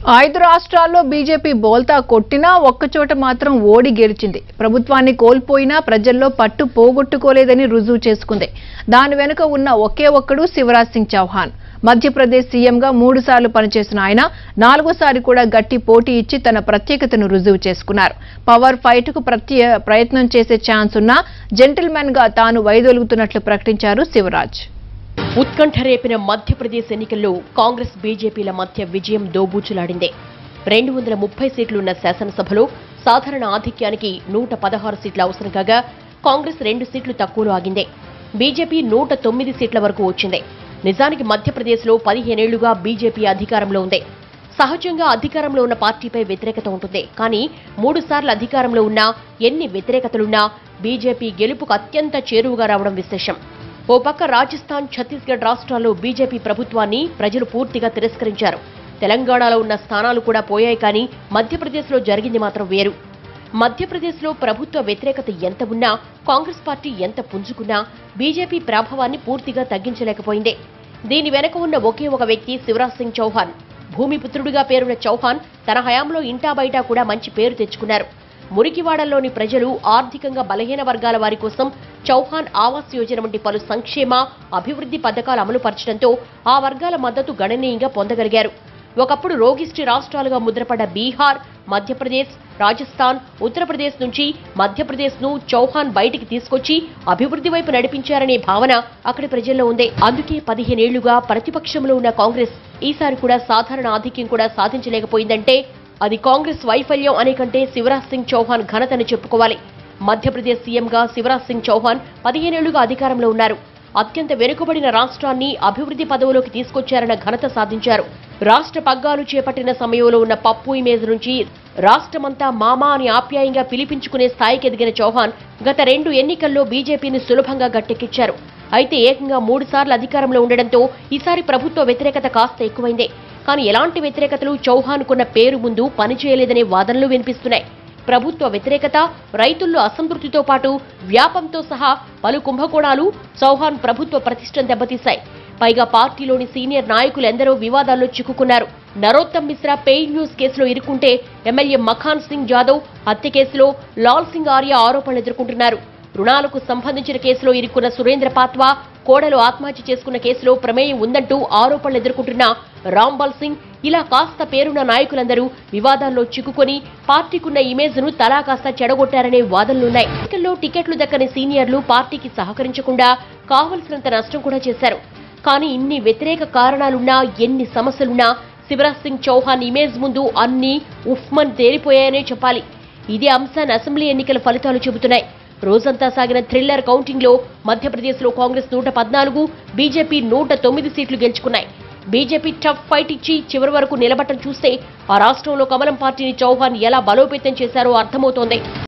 ఐదు రాష్ట్రాల్లో బీజేపీ బోల్తా కొట్టినా ఒక్కచోట మాత్రం ఓడి గెలిచింది ప్రభుత్వాన్ని కోల్పోయినా ప్రజల్లో పట్టు పోగొట్టుకోలేదని రుజువు చేసుకుంది దాని వెనుక ఉన్న ఒకే ఒక్కడు శివరాజ్ సింగ్ చౌహాన్ మధ్యప్రదేశ్ సీఎంగా మూడు సార్లు పనిచేసిన ఆయన నాలుగోసారి కూడా గట్టి పోటీ ఇచ్చి తన ప్రత్యేకతను రుజువు చేసుకున్నారు పవర్ ఫైట్ కు ప్రత్య ప్రయత్నం చేసే ఛాన్స్ ఉన్నా జెంటిల్మెన్ గా తాను వైదొలుగుతున్నట్లు ప్రకటించారు శివరాజ్ ఉత్కంఠ రేపిన మధ్యప్రదేశ్ ఎన్నికల్లో కాంగ్రెస్ బీజేపీల మధ్య విజయం దోబూచులాడింది రెండు వందల ముప్పై సీట్లున్న శాసనసభలో సాధారణ ఆధిక్యానికి నూట పదహారు సీట్ల అవసరం కాగా కాంగ్రెస్ రెండు సీట్లు తక్కువలో ఆగింది బీజేపీ నూట తొమ్మిది సీట్ల వరకు వచ్చింది నిజానికి మధ్యప్రదేశ్లో పదిహేనేళ్లుగా బీజేపీ అధికారంలో ఉంది సహజంగా అధికారంలో ఉన్న పార్టీపై వ్యతిరేకత ఉంటుంది కానీ మూడు సార్లు అధికారంలో ఉన్నా ఎన్ని వ్యతిరేకతలున్నా బీజేపీ గెలుపుకు అత్యంత చేరువుగా రావడం విశేషం ఓ పక్క రాజస్థాన్ ఛత్తీస్గఢ్ రాష్ట్రాల్లో బీజేపీ ప్రభుత్వాన్ని ప్రజలు పూర్తిగా తిరస్కరించారు తెలంగాణలో ఉన్న స్థానాలు కూడా పోయాయి కానీ మధ్యప్రదేశ్లో జరిగింది మాత్రం వేరు మధ్యప్రదేశ్లో ప్రభుత్వ వ్యతిరేకత ఎంత ఉన్నా కాంగ్రెస్ పార్టీ ఎంత పుంజుకున్నా బీజేపీ ప్రభావాన్ని పూర్తిగా తగ్గించలేకపోయింది దీని వెనక ఉన్న ఒకే ఒక వ్యక్తి శివరాజ్ సింగ్ చౌహాన్ భూమిపుత్రుడిగా పేరున్న చౌహాన్ తన హయాంలో ఇంటా బయట కూడా మంచి పేరు తెచ్చుకున్నారు మురికివాడల్లోని ప్రజలు ఆర్థికంగా బలహీన వర్గాల వారి కోసం చౌహాన్ ఆవాస్ యోజన వంటి పలు సంక్షేమ అభివృద్ధి పథకాలు అమలు పరచడంతో ఆ వర్గాల మద్దతు గణనీయంగా పొందగలిగారు ఒకప్పుడు రోగిష్టి రాష్ట్రాలుగా ముద్రపడ్డ బీహార్ మధ్యప్రదేశ్ రాజస్థాన్ ఉత్తరప్రదేశ్ నుంచి మధ్యప్రదేశ్ ను చౌహాన్ బయటికి తీసుకొచ్చి అభివృద్ధి వైపు నడిపించారనే భావన అక్కడి ప్రజల్లో ఉంది అందుకే పదిహేనేళ్లుగా ప్రతిపక్షంలో ఉన్న కాంగ్రెస్ ఈసారి కూడా సాధారణ ఆధిక్యం కూడా సాధించలేకపోయిందంటే అది కాంగ్రెస్ వైఫల్యం అనే కంటే శివరాజ్ సింగ్ చౌహాన్ ఘనతని చెప్పుకోవాలి మధ్యప్రదేశ్ సీఎంగా శివరాజ్ సింగ్ చౌహాన్ పదిహేనేళ్లుగా అధికారంలో ఉన్నారు అత్యంత వెనుకబడిన రాష్ట్రాన్ని అభివృద్ధి పదవులోకి తీసుకొచ్చారన్న ఘనత సాధించారు రాష్ట్ర పగ్గాలు చేపట్టిన సమయంలో ఉన్న పప్పు ఇమేజ్ నుంచి రాష్ట్రమంతా మామా అని ఆప్యాయంగా పిలిపించుకునే స్థాయికి ఎదిగిన చౌహాన్ గత రెండు ఎన్నికల్లో బీజేపీని సులభంగా గట్టెక్కించారు అయితే ఏకంగా మూడు సార్లు అధికారంలో ఉండడంతో ఈసారి ప్రభుత్వ వ్యతిరేకత కాస్త ఎక్కువైందే కానీ ఎలాంటి వ్యతిరేకతలు చౌహాన్కున్న పేరు ముందు పనిచేయలేదనే వాదనలు వినిపిస్తున్నాయి ప్రభుత్వ వ్యతిరేకత రైతుల్లో అసంతృప్తితో పాటు వ్యాపంతో సహా పలు కుంభకోణాలు చౌహాన్ ప్రభుత్వ ప్రతిష్టను దెబ్బతీశాయి పైగా పార్టీలోని సీనియర్ నాయకులు ఎందరో వివాదాల్లో చిక్కుకున్నారు నరోత్తమ్ మిశ్రా పెయిడ్ న్యూస్ కేసులో ఇరుక్కుంటే ఎమ్మెల్యే మఖాన్ సింగ్ జాదవ్ హత్య కేసులో లాల్ సింగ్ ఆర్య ఆరోపణలు ఎదుర్కొంటున్నారు రుణాలకు సంబంధించిన కేసులో ఇరుక్కున్న సురేంద్ర పాత్వా కోడలు ఆత్మహత్య చేసుకున్న కేసులో ప్రమేయం ఉందంటూ ఆరోపణలు ఎదుర్కొంటున్న రాంబాల్ సింగ్ ఇలా కాస్త పేరున్న నాయకులందరూ వివాదాల్లో చిక్కుకొని పార్టీకున్న ఇమేజ్ ను తలా కాస్త చెడగొట్టారనే వాదనలున్నాయి ఎన్నికల్లో టికెట్లు దక్కని సీనియర్లు పార్టీకి సహకరించకుండా కావలసినంత నష్టం కూడా చేశారు కానీ ఇన్ని వ్యతిరేక కారణాలున్నా ఎన్ని సమస్యలున్నా శివరాజ్ సింగ్ చౌహాన్ ఇమేజ్ ముందు అన్ని ఉఫ్మన్ తేలిపోయాయనే చెప్పాలి ఇదే అంశాన్ని అసెంబ్లీ ఎన్నికల ఫలితాలు చెబుతున్నాయి రోజంతా సాగిన థ్రిల్లర్ కౌంటింగ్ లో మధ్యప్రదేశ్ లో కాంగ్రెస్ నూట పద్నాలుగు బీజేపీ నూట తొమ్మిది సీట్లు గెలుచుకున్నాయి బీజేపీ టఫ్ ఫైట్ ఇచ్చి చివరి వరకు నిలబట్టం చూస్తే ఆ రాష్ట్రంలో కమలం పార్టీని చౌహాన్ ఎలా బలోపేతం చేశారో అర్థమవుతోంది